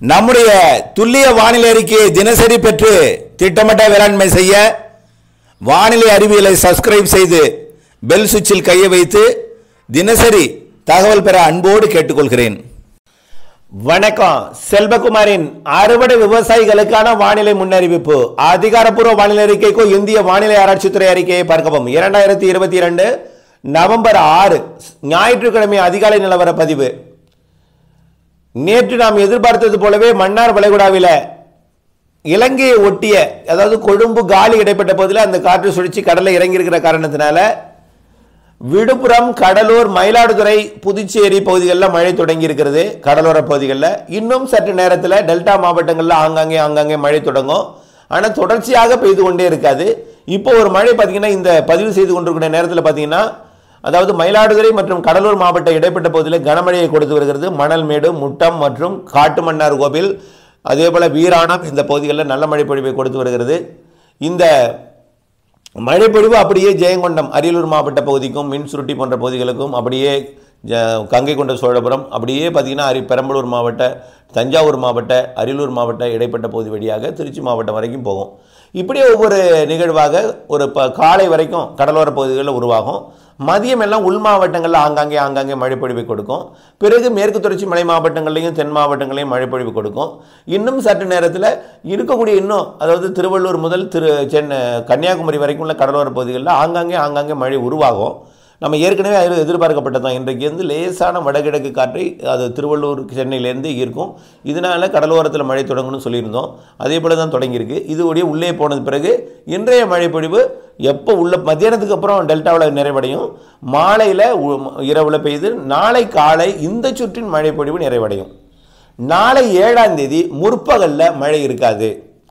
நம்முடைய துல்லிய வானிலை அறிக்கையை தினசரி பெற்று திட்டமிட்ட வேளாண்மை செய்ய வானிலை அறிவியலை சப்ஸ்கிரைப் செய்து பெல் சுவிட்சில் கையை வைத்து தினசரி தகவல் பெற அன்போடு கேட்டுக்கொள்கிறேன் வணக்கம் செல்வகுமாரின் அறுவடை விவசாயிகளுக்கான வானிலை முன்னறிவிப்பு அதிகாரப்பூர்வ வானிலை அறிக்கைக்கும் இந்திய வானிலை ஆராய்ச்சித்துறை அறிக்கையை பார்க்கவும் இரண்டாயிரத்தி இருபத்தி இரண்டு நவம்பர் ஆறு ஞாயிற்றுக்கிழமை அதிகாலை நிலவர பதிவு நேற்று நாம் எதிர்பார்த்தது போலவே மன்னார் வளைகுடாவில் இலங்கையை ஒட்டிய அதாவது கொழும்பு காலி இடைப்பட்ட பகுதியில் அந்த காற்று சுழற்சி கடலில் இறங்கியிருக்கிற காரணத்தினால விழுப்புரம் கடலூர் மயிலாடுதுறை புதுச்சேரி பகுதிகளில் மழை தொடங்கி இருக்கிறது கடலோர பகுதிகளில் இன்னும் சற்று நேரத்தில் டெல்டா மாவட்டங்களில் ஆங்காங்கே ஆங்காங்கே மழை தொடங்கும் ஆனால் தொடர்ச்சியாக பெய்து கொண்டே இருக்காது இப்போ ஒரு மழை பார்த்தீங்கன்னா இந்த பதிவு செய்து கொண்டிருக்கிற நேரத்தில் பார்த்தீங்கன்னா அதாவது மயிலாடுதுறை மற்றும் கடலூர் மாவட்ட இடைப்பட்ட பகுதியில் கனமழையை கொடுத்து வருகிறது மணல்மேடு முட்டம் மற்றும் காட்டுமன்னார் கோவில் அதே போல் வீராணம் இந்த பகுதிகளில் நல்ல மழை பொழிவை கொடுத்து வருகிறது இந்த மழைப்பொழிவு அப்படியே ஜெயங்கொண்டம் அரியலூர் மாவட்ட பகுதிக்கும் மின்சுருட்டி போன்ற பகுதிகளுக்கும் அப்படியே ஜ- கங்கை கொண்ட சோழபுரம் அப்படியே பார்த்தீங்கன்னா அரி பெரம்பலூர் மாவட்ட தஞ்சாவூர் மாவட்ட அரியலூர் மாவட்ட இடைப்பட்ட பகுதி வழியாக திருச்சி மாவட்டம் வரைக்கும் போகும் இப்படியே ஒவ்வொரு நிகழ்வாக ஒரு ப காலை வரைக்கும் கடலோர பகுதிகளில் உருவாகும் மதியம் எல்லாம் உள் மாவட்டங்களில் ஆங்காங்கே ஆங்காங்கே மழைப்பொழிவை கொடுக்கும் பிறகு மேற்கு தொடர்ச்சி மலை மாவட்டங்கள்லையும் தென் மாவட்டங்களையும் மழைப்பொழிவு கொடுக்கும் இன்னும் சற்று நேரத்தில் இருக்கக்கூடிய இன்னும் அதாவது திருவள்ளூர் முதல் திரு சென்னை கன்னியாகுமரி வரைக்கும் உள்ள கடலோர பகுதிகளில் ஆங்காங்கே ஆங்காங்கே மழை உருவாகும் நம்ம ஏற்கனவே அதில் எதிர்பார்க்கப்பட்டதான் இன்றைக்கு வந்து லேசான வடகிழக்கு காற்றை அது திருவள்ளூர் சென்னையிலேருந்து இருக்கும் இதனால கடலோரத்தில் மழை தொடங்கணும்னு சொல்லியிருந்தோம் அதே போல தான் தொடங்கியிருக்கு இது உடைய உள்ளே போனது பிறகு இன்றைய மழை பொழிவு எப்போ உள்ள மத்தியானத்துக்கு அப்புறம் டெல்டாவில் நிறைவடையும் மாலையில் இரவில் பெய்து நாளை காலை இந்த சுற்றின் மழை பொழிவு நிறைவடையும் நாளை ஏழாம் தேதி முற்பகலில் மழை இருக்காது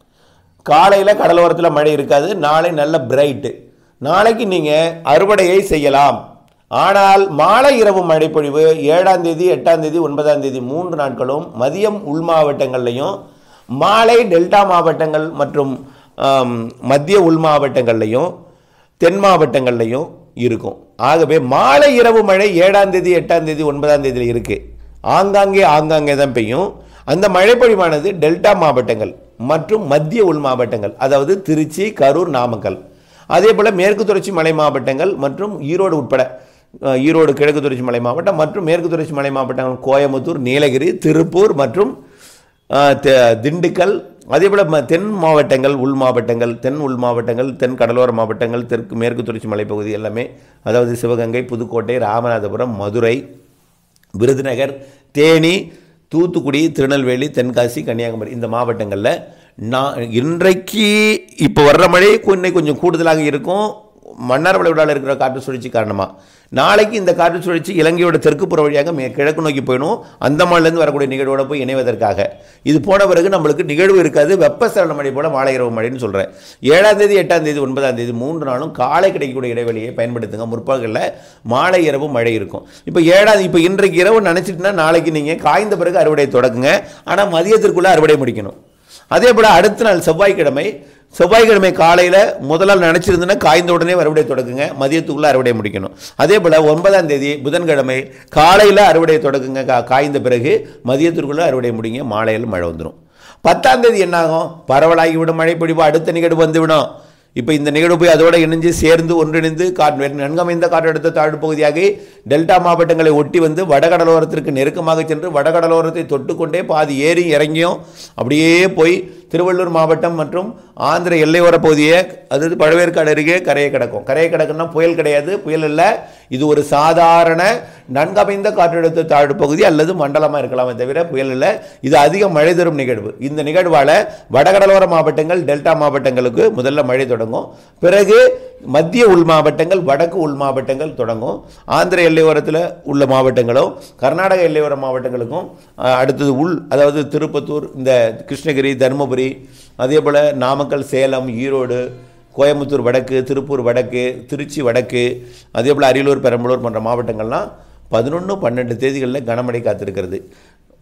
காலையில் கடலோரத்தில் மழை இருக்காது நாளை நல்ல பிரைட்டு நாளைக்கு நீங்கள் அறுவடையை செய்யலாம் ஆனால் மாலை இரவு மழைப்பொழிவு ஏழாம் தேதி எட்டாம் தேதி ஒன்பதாம் தேதி மூன்று நாட்களும் மதியம் உள் மாவட்டங்கள்லையும் மாலை டெல்டா மாவட்டங்கள் மற்றும் ஆம், மத்திய உள் மாவட்டங்கள்லையும் தென் மாவட்டங்கள்லையும் இருக்கும் ஆகவே மாலை இரவு மழை ஏழாம் தேதி எட்டாம் தேதி ஒன்பதாம் தேதியில் இருக்கு ஆங்காங்கே ஆங்காங்கே தான் பெய்யும் அந்த மழைப்பொழிவானது டெல்டா மாவட்டங்கள் மற்றும் மத்திய உள் மாவட்டங்கள் அதாவது திருச்சி கரூர் நாமக்கல் அதே போல் மேற்கு தொடர்ச்சி மலை மாவட்டங்கள் மற்றும் ஈரோடு உட்பட அஹ், ஈரோடு கிழக்கு தொடர்ச்சி மலை மாவட்டம் மற்றும் மேற்கு தொடர்ச்சி மலை மாவட்டங்கள் கோயம்புத்தூர் நீலகிரி திருப்பூர் மற்றும் அஹ், த- திண்டுக்கல் அதே போல் ம- தென் மாவட்டங்கள் உள் மாவட்டங்கள் தென் உள் மாவட்டங்கள் தென் கடலோர மாவட்டங்கள் தெற்கு மேற்கு தொடர்ச்சி மலைப்பகுதி எல்லாமே அதாவது சிவகங்கை புதுக்கோட்டை ராமநாதபுரம் மதுரை விருதுநகர் தேனி தூத்துக்குடி திருநெல்வேலி தென்காசி கன்னியாகுமரி இந்த மாவட்டங்களில் நான் இன்றைக்கு இப்போ வர்ற மழை இன்னைக்கு கொஞ்சம் கூடுதலாக இருக்கும் மன்னார் வளைகுடாவில் இருக்கிற காற்று சுழற்சி காரணமாக நாளைக்கு இந்த காற்று சுழற்சி இலங்கையோட தெற்கு புற வழியாக மே கிழக்கு நோக்கி போயிடும் அந்தமான்லேருந்து வரக்கூடிய நிகழ்வோட போய் இணைவதற்காக இது போன பிறகு நம்மளுக்கு நிகழ்வு இருக்காது வெப்பசலன மழை போல மாலை இரவு மழைன்னு சொல்கிறேன் ஏழாம் தேதி எட்டாம் தேதி ஒன்பதாம் தேதி மூன்று நாளும் காலை கிடைக்கக்கூடிய இடைவெளியை பயன்படுத்துங்க முற்பகலில் மாலை இரவு மழை இருக்கும் இப்போ ஏழாவது இப்போ இன்றைக்கு இரவு நினச்சிட்டுனா நாளைக்கு நீங்கள் காய்ந்த பிறகு அறுவடை தொடங்குங்க ஆனால் மதியத்திற்குள்ளே அறுவடை முடிக்கணும் அதே போல் அடுத்த நாள் செவ்வாய்க்கிழமை செவ்வாய்க்கிழமை காலையில் முதலால் நினச்சிருந்துன்னா காய்ந்த உடனே அறுவடை தொடங்குங்க மதியத்துக்குள்ளே அறுவடை முடிக்கணும் அதே போல் ஒன்பதாம் தேதி புதன்கிழமை காலையில் அறுவடை தொடங்குங்க கா- காய்ந்த பிறகு மதியத்திற்குள்ளே அறுவடை முடிங்க மாலையில் மழை வந்துடும் பத்தாம் தேதி என்னாகும் பரவலாகி விடும் மழை பொழிவு அடுத்த நிகழ்வு வந்துவிடும் இப்போ இந்த நிகழ்வு போய் அதோட இணைஞ்சு சேர்ந்து ஒன்றிணைந்து காற்று நன்கமைந்த காற்றழுத்த தாழ்வு பகுதியாகி டெல்டா மாவட்டங்களை ஒட்டி வந்து வடகடலோரத்திற்கு நெருக்கமாக சென்று வடகடலோரத்தை தொட்டுக்கொண்டே பாதி ஏறி இறங்கியும் அப்படியே போய் திருவள்ளூர் மாவட்டம் மற்றும் ஆந்திர எல்லையோர பகுதியை அதாவது பழவேற்காடு அருகே கரையை கிடக்கும் கரையை கிடக்குன்னா புயல் கிடையாது புயல் இல்லை இது ஒரு சாதாரண நன்கமைந்த காற்றழுத்த தாழ்வு பகுதி அல்லது மண்டலமாக இருக்கலாமே தவிர புயல் இல்லை இது அதிக மழை தரும் நிகழ்வு இந்த நிகழ்வால் வடகடலோர மாவட்டங்கள் டெல்டா மாவட்டங்களுக்கு முதல்ல மழை தொடங்கும் பிறகு மத்திய உள் மாவட்டங்கள் வடக்கு உள் மாவட்டங்கள் தொடங்கும் ஆந்திர எல்லையோரத்தில் உள்ள மாவட்டங்களும் கர்நாடக எல்லையோர மாவட்டங்களுக்கும் அஹ், அடுத்தது உள் அதாவது திருப்பத்தூர் இந்த கிருஷ்ணகிரி தருமபுரி அதே போல் நாமக்கல் சேலம் ஈரோடு கோயம்புத்தூர் வடக்கு திருப்பூர் வடக்கு திருச்சி வடக்கு அதே போல் அரியலூர் பெரம்பலூர் போன்ற மாவட்டங்கள்லாம் பதினொன்று பன்னெண்டு தேதிகளில் கனமழை காத்திருக்கிறது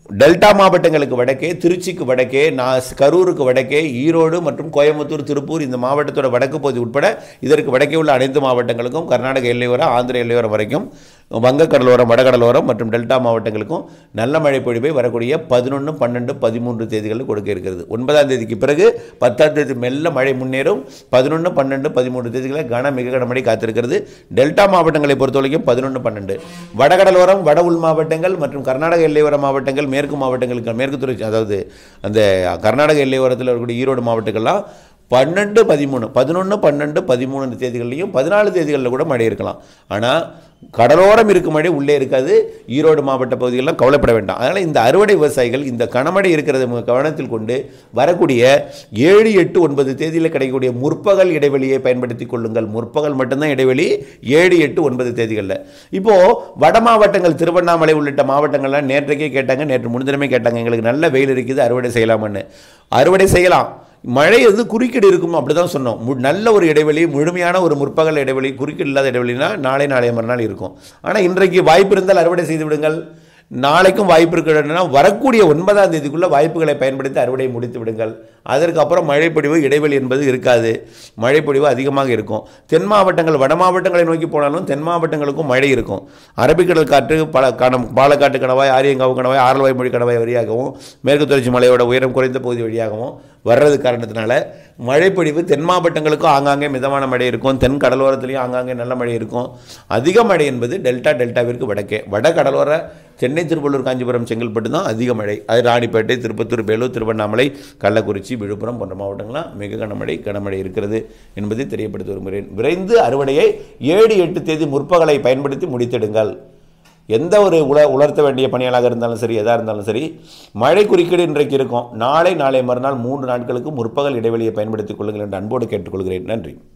டெல்டா மாவட்டங்களுக்கு வடக்கே திருச்சிக்கு வடக்கே நான் கரூருக்கு வடக்கே ஈரோடு மற்றும் கோயம்புத்தூர் திருப்பூர் இந்த மாவட்டத்தோட வடக்கு பகுதி உட்பட இதற்கு வடக்கே உள்ள அனைத்து மாவட்டங்களுக்கும் கர்நாடக எல்லையோரம் ஆந்திர எல்லையோரம் வரைக்கும் வங்கக்கடலோரம் வடகடலோரம் மற்றும் டெல்டா மாவட்டங்களுக்கும் நல்ல மழை பொழிவை வரக்கூடிய பதினொன்று பன்னெண்டு பதிமூன்று தேதிகளில் கொடுக்க இருக்கிறது ஒன்பதாம் தேதிக்கு பிறகு பத்தாம் தேதி மெல்ல மழை முன்னேறும் பதினொன்று பன்னெண்டு பதிமூன்று தேதிகளில் கன மிக கனமழை காத்திருக்கிறது டெல்டா மாவட்டங்களை பொறுத்தவரைக்கும் பதினொன்று பன்னெண்டு வடகடலோரம் வட உள் மாவட்டங்கள் மற்றும் கர்நாடக எல்லையோர மாவட்டங்கள் மேற்கு மாவட்டங்களுக்கு மேற்கு துறை அதாவது அந்த கர்நாடக எல்லையோரத்தில் இருக்கக்கூடிய ஈரோடு மாவட்டங்கள்லாம் பன்னெண்டு பதிமூணு பதினொன்று பன்னெண்டு பதிமூணு தேதிகள்லையும் பதினாலு தேதிகளில் கூட மழை இருக்கலாம் ஆனால் கடலோரம் இருக்கும் மழை உள்ளே இருக்காது ஈரோடு மாவட்ட பகுதிகளெலாம் கவலைப்பட வேண்டாம் அதனால் இந்த அறுவடை விவசாயிகள் இந்த கனமழை இருக்கிறத மு- கவனத்தில் கொண்டு வரக்கூடிய ஏழு எட்டு ஒன்பது தேதியில் கிடைக்கக்கூடிய முற்பகல் இடைவெளியை பயன்படுத்தி கொள்ளுங்கள் முற்பகல் மட்டும்தான் இடைவெளி ஏழு எட்டு ஒன்பது தேதிகளில் இப்போது வட மாவட்டங்கள் திருவண்ணாமலை உள்ளிட்ட மாவட்டங்கள்லாம் நேற்றைக்கே கேட்டாங்க நேற்று முன்தினமே கேட்டாங்க எங்களுக்கு நல்ல வெயில் இருக்குது அறுவடை செய்யலாமான்னு அறுவடை செய்யலாம் மழை வந்து குறுக்கீடு இருக்கும் அப்படி தான் சொன்னோம் மு- நல்ல ஒரு இடைவெளி முழுமையான ஒரு முற்பகல் இடைவெளி குறுக்கீடு இல்லாத இடைவெளினா நாளை நாளைய மறுநாள் இருக்கும் ஆனால் இன்றைக்கு வாய்ப்பு இருந்தால் அறுவடை செய்து விடுங்கள் நாளைக்கும் வாய்ப்பு இருக்குன்னா வரக்கூடிய ஒன்பதாம் தேதிக்குள்ளே வாய்ப்புகளை பயன்படுத்தி அறுவடை முடித்து விடுங்கள் அதற்கப்புறம் மழைப்பொழிவு இடைவெளி என்பது இருக்காது மழைப்பொழிவு அதிகமாக இருக்கும் தென் மாவட்டங்கள் வட மாவட்டங்களை நோக்கி போனாலும் தென் மாவட்டங்களுக்கும் மழை இருக்கும் அரபிக்கடல் காற்று பல கணம் பாலக்காட்டு கணவாய் ஆரியங்காவு கணவாய் ஆரல்வாய் மொழி கணவாய் வழியாகவும் மேற்கு தொடர்ச்சி மலையோட உயரம் குறைந்த பகுதி வழியாகவும் வர்றது காரணத்தினால மழைப்பொழிவு தென் மாவட்டங்களுக்கும் ஆங்காங்கே மிதமான மழை இருக்கும் தென் கடலோரத்துலேயும் ஆங்காங்கே நல்ல மழை இருக்கும் அதிக மழை என்பது டெல்டா டெல்டாவிற்கு வடக்கே வட கடலோர சென்னை திருவள்ளூர் காஞ்சிபுரம் செங்கல்பட்டு தான் அதிக மழை அது ராணிப்பேட்டை திருப்பத்தூர் வேலூர் திருவண்ணாமலை கள்ளக்குறிச்சி விழுப்புரம் போன்ற மாவட்டங்கள்லாம் மிக கனமழை கனமழை இருக்கிறது என்பதை தெரியப்படுத்த விரும்புகிறேன் விரைந்து அறுவடையை ஏழு எட்டு தேதி முற்பகலை பயன்படுத்தி முடித்திடுங்கள் எந்த ஒரு உல உலர்த்த வேண்டிய பணியாளாக இருந்தாலும் சரி எதாக இருந்தாலும் சரி மழை குறுக்கீடு இன்றைக்கு இருக்கும் நாளை நாளை மறுநாள் மூன்று நாட்களுக்கு முற்பகல் இடைவெளியை பயன்படுத்திக் கொள்ளுங்கள் என்று அன்போடு கேட்டுக்கொள்கிறேன் நன்றி